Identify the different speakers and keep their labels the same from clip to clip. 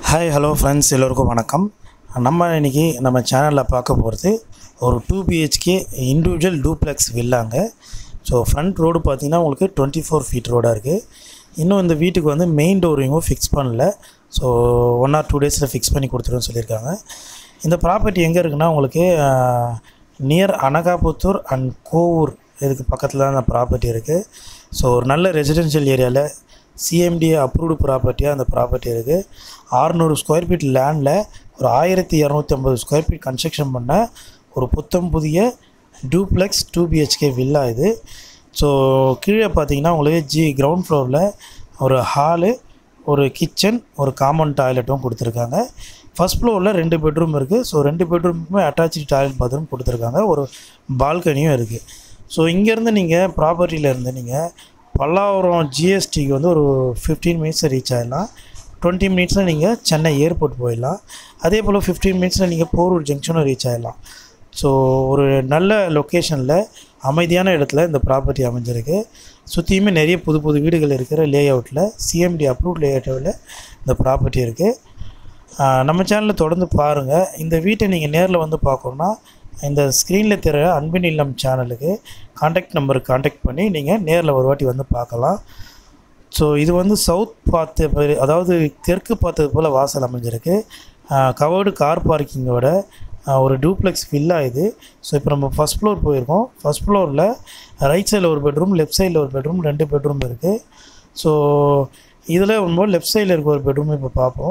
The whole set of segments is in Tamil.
Speaker 1: ஹாய் ஹலோ ஃப்ரெண்ட்ஸ் எல்லோருக்கும் வணக்கம் நம்ம இன்னைக்கு நம்ம சேனலில் பார்க்க போகிறது ஒரு டூ பிஹெச்கே இண்டிவிஜுவல் டூப்ளெக்ஸ் வில்லாங்க ஸோ ஃப்ரண்ட் ரோடு பார்த்தீங்கன்னா உங்களுக்கு டுவெண்ட்டி ஃபோர் ஃபீட் ரோடாக இருக்குது இன்னும் இந்த வீட்டுக்கு வந்து மெயின் டோரிங்கும் ஃபிக்ஸ் பண்ணல ஸோ ஒன் ஆர் டூ டேஸில் ஃபிக்ஸ் பண்ணி கொடுத்துருன்னு சொல்லியிருக்காங்க இந்த ப்ராப்பர்ட்டி எங்கே இருக்குன்னா உங்களுக்கு நியர் அனகாபுத்தூர் அண்ட் கோவூர் இதுக்கு பக்கத்தில் தான் அந்த ப்ராப்பர்ட்டி இருக்குது ஸோ ஒரு நல்ல ரெசிடென்ஷியல் ஏரியாவில் சிஎம்டி அப்ரூவ்டு ப்ராப்பர்ட்டியாக அந்த ப்ராப்பர்ட்டி இருக்குது ஆறுநூறு ஸ்கொயர் ஃபீட் லேண்டில் ஒரு ஆயிரத்தி இரநூத்தி ஐம்பது ஸ்கொயர் ஃபீட் கன்ஸ்ட்ரக்ஷன் பண்ண ஒரு புத்தம் புதிய டூப்ளெக்ஸ் டூ பிஹெச்கே வில்லா இது ஸோ கீழே பார்த்தீங்கன்னா உங்களுக்கு ஜி கிரவுண்ட் ஃப்ளோரில் ஒரு ஹாலு ஒரு கிச்சன் ஒரு காமன் டாய்லெட்டும் கொடுத்துருக்காங்க ஃபஸ்ட் ஃப்ளோரில் ரெண்டு பெட்ரூம் இருக்குது ஸோ ரெண்டு பெட்ரூமுக்குமே அட்டாச்சு டாய்லெட் பாத்ரூம் கொடுத்துருக்காங்க ஒரு பால்கனியும் இருக்குது ஸோ இங்கேருந்து நீங்கள் ப்ராப்பர்ட்டியிலேருந்து நீங்கள் பல்லாவரம் ஜிஎஸ்டிக்கு வந்து ஒரு ஃபிஃப்டீன் மினிட்ஸில் ரீச் ஆகிடலாம் டுவெண்ட்டி மினிட்ஸில் நீங்கள் சென்னை ஏர்போர்ட் போயிடலாம் அதே போல் ஃபிஃப்டீன் மினிட்ஸில் நீங்கள் போரூர் ஜங்ஷனும் ரீச் ஆகிடலாம் ஸோ ஒரு நல்ல லொக்கேஷனில் அமைதியான இடத்துல இந்த ப்ராப்பர்ட்டி அமைஞ்சிருக்கு சுற்றியுமே நிறைய புது புது வீடுகள் இருக்கிற லே அவுட்டில் சிஎம்டி அப்ரூவ்ட் லே அவுட்டில் இந்த ப்ராப்பர்ட்டி இருக்குது நம்ம சேனலில் தொடர்ந்து பாருங்கள் இந்த வீட்டை நீங்கள் நேரில் வந்து பார்க்கணுன்னா இந்த ஸ்க்ரீனில் தெரிய அன்பின் இல்லம் சேனலுக்கு காண்டாக்ட் நம்பருக்கு காண்டாக்ட் பண்ணி நீங்கள் நேரில் ஒரு வாட்டி வந்து பார்க்கலாம் ஸோ இது வந்து சவுத் பார்த்து மாதிரி- அதாவது தெற்கு பார்த்தது போல் வாசல் அமைஞ்சிருக்கு கவர்டு கார் பார்க்கிங்கோட ஒரு டூப்ளெக்ஸ் வில்லா இது ஸோ இப்போ நம்ம ஃபஸ்ட் ஃப்ளோர் போயிருக்கோம் ஃபஸ்ட் ஃப்ளோரில் ரைட் சைடில் ஒரு பெட்ரூம் லெஃப்ட் சைடில் ஒரு பெட்ரூம் ரெண்டு பெட்ரூம் இருக்குது ஸோ இதில் வரும்போது லெஃப்ட் சைடில் இருக்க ஒரு பெட்ரூம் இப்போ பார்ப்போம்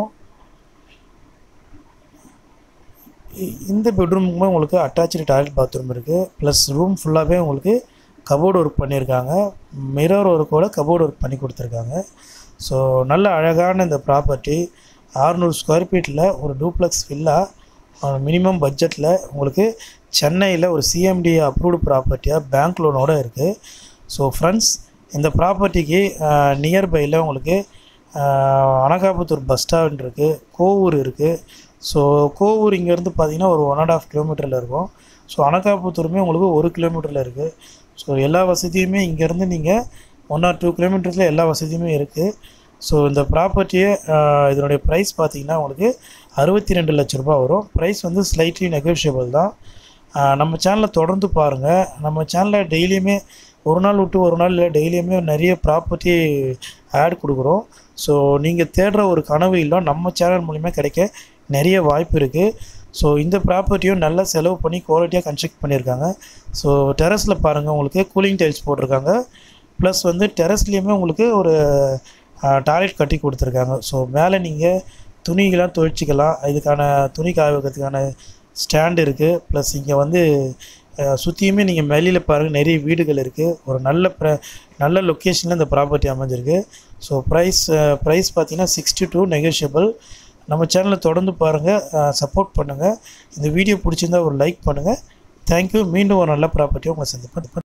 Speaker 1: இ- இந்த பெட்ரூமுக்குமே உங்களுக்கு அட்டாச்சு டாய்லெட் பாத்ரூம் இருக்குது ப்ளஸ் ரூம் ஃபுல்லாகவே உங்களுக்கு கபோர்டு ஒர்க் பண்ணியிருக்காங்க மிரர் ஒர்க்கோட கபோர்டு ஒர்க் பண்ணி கொடுத்துருக்காங்க ஸோ நல்ல அழகான இந்த ப்ராப்பர்ட்டி 600 ஸ்கொயர் ஃபீட்டில் ஒரு டூப்ளெக்ஸ் வில்லா மினிமம் பட்ஜெட்டில் உங்களுக்கு சென்னையில் ஒரு சிஎம்டி அப்ரூவ்டு ப்ராப்பர்ட்டியாக பேங்க் லோனோட இருக்குது ஸோ ஃப்ரெண்ட்ஸ் இந்த ப்ராப்பர்ட்டிக்கு நியர்பையில் உங்களுக்கு ஆஹ், அனகாபுத்தூர் பஸ் ஸ்டாண்ட் இருக்குது கோவூர் இருக்குது ஸோ கோவூர் இங்கேருந்து பார்த்தீங்கன்னா ஒரு ஒன் அண்ட் ஆஃப் கிலோமீட்டரில் இருக்கும் ஸோ அனகாபுத்தூருமே உங்களுக்கு ஒரு கிலோமீட்டரில் இருக்குது ஸோ எல்லா வசதியுமே இங்கேருந்து நீங்கள் ஒன் ஆர் டூ கிலோமீட்டர்ஸில் எல்லா வசதியுமே இருக்குது ஸோ இந்த ப்ராப்பர்ட்டியை இதனுடைய ப்ரைஸ் பார்த்தீங்கன்னா உங்களுக்கு அறுபத்தி ரெண்டு லட்ச ரூபாய் வரும் ப்ரைஸ் வந்து ஸ்லைட்லி நெகோஷியபிள் தான் ஆஹ் நம்ம சேனலை தொடர்ந்து பாருங்கள் நம்ம சேனலில் டெய்லியுமே ஒரு நாள் விட்டு ஒரு நாள் இல்லை டெய்லியுமே நிறைய ப்ராப்பர்ட்டி ஆட் கொடுக்குறோம் ஸோ நீங்கள் தேடுற ஒரு கனவு இல்லை நம்ம சேனல் மூலிமா கிடைக்க நிறைய வாய்ப்பு இருக்குது ஸோ இந்த ப்ராப்பர்ட்டியும் நல்லா செலவு பண்ணி குவாலிட்டியாக கன்ஸ்ட்ரக்ட் பண்ணியிருக்காங்க ஸோ டெரஸில் பாருங்கள் உங்களுக்கு கூலிங் டைல்ஸ் போட்டிருக்காங்க ப்ளஸ் வந்து டெரஸ்லேயுமே உங்களுக்கு ஒரு டாய்லெட் கட்டி கொடுத்துருக்காங்க ஸோ மேலே நீங்கள் துணிகளாம் துவைச்சிக்கலாம் இதுக்கான துணி காய வைக்கிறதுக்கான ஸ்டாண்ட் இருக்குது ப்ளஸ் இங்கே வந்து சுற்றியுமே நீங்கள் வெளியில் பாருங்கள் நிறைய வீடுகள் இருக்குது ஒரு நல்ல ப்ர நல்ல லொக்கேஷனில் இந்த ப்ராப்பர்ட்டி அமைஞ்சிருக்கு ஸோ ப்ரைஸ் ப்ரைஸ் பார்த்தீங்கன்னா சிக்ஸ்டி டூ நெகோஷியபிள் நம்ம சேனலை தொடர்ந்து பாருங்கள் சப்போர்ட் பண்ணுங்கள் இந்த வீடியோ பிடிச்சிருந்தா ஒரு லைக் பண்ணுங்கள் தேங்க்யூ மீண்டும் ஒரு நல்ல ப்ராப்பர்ட்டியை உங்களை சந்திப்பேன்